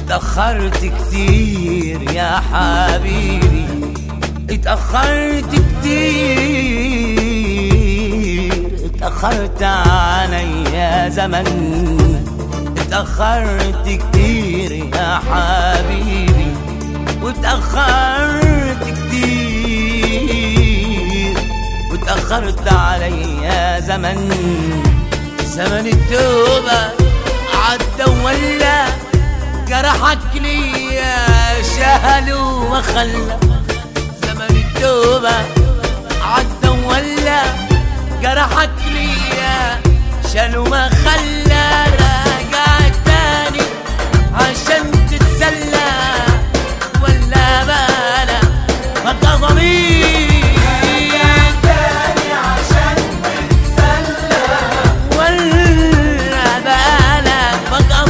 اتأخرت كتير يا حبيبي اتأخرت كتير اتأخرت علي يا زمن اتأخرت كتير يا حبيبي واتأخرت كتير واتأخرت علي يا زمن زمن التوبة عدى ولا جرحك ليا شهل وخلى زمن التوبة عدى ولا جرحك ليا شال وما خلى راجع تاني عشان تتسلى ولا بلا بقى ضمير ولا بالك بقى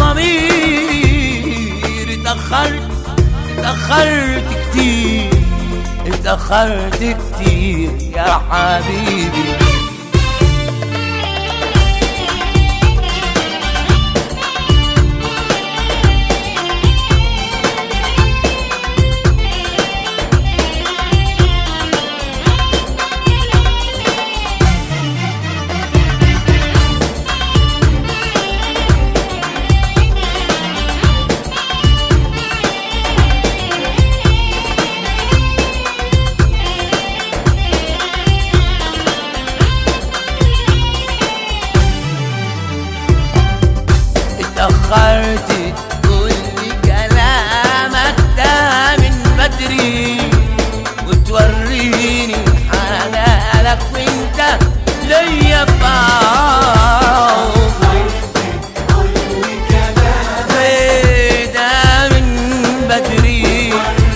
ضمير اتأخرت اتأخرت كتير اتأخرت كتير يا حبيبي اتأخرت تقول لي كلامك ده من بدري وتوريني حلالك وانت ليا في عمري إيه ده من بدري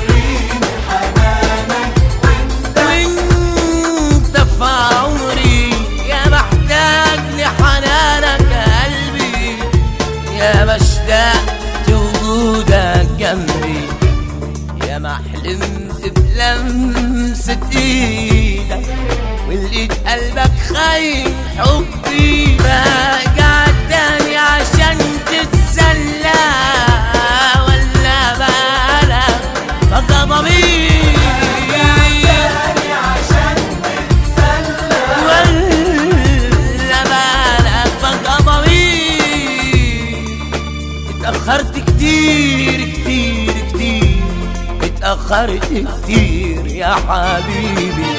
وانت في عمري يا محتاج لحنانك يا قلبي يا مشتاق وجودك جنبي يا ما حلمت بلمسة ايدك ولقيت قلبك خاين حبي راجع تاني عشان تتسلى ولا بالك بقى ضمير ولا بالك بقى ضمير اتأخرت كتير كتير كتير اتأخرت كتير يا حبيبي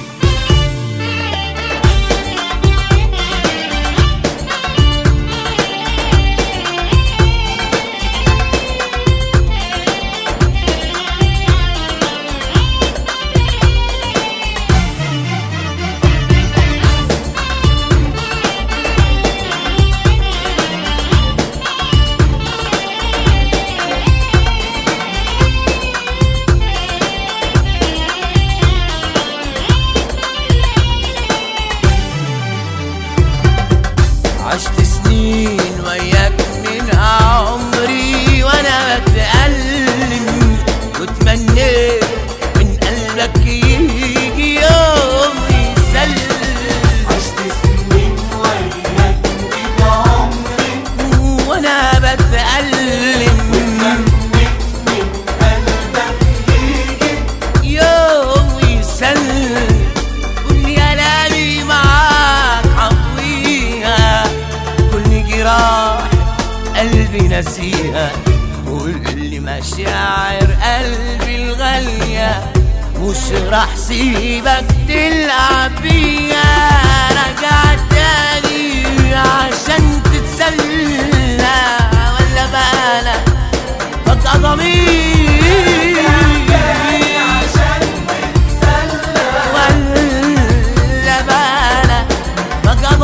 عشت سنين وياك من عمري وانا بتألم وتمنيت من قلبك يجي يوم يسلم عشت سنين وياك بيك عمري وانا بتألم منك من قلبك يجي يوم يسلم كل كلامي معاك حطويها كل جراح قلبي نسيها كل مشاعر قلبي الغالية مش راح سيبك تلعب بيها رجع تاني عشان تتسلى ولا بالك بقى ضمير عشان تتسلى ولا بالك بقى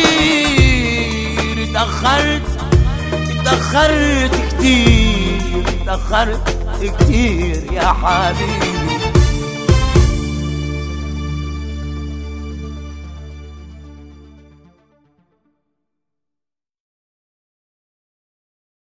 ضمير اتأخرت اتأخرت كتير اتأخرت كتير يا حبيبي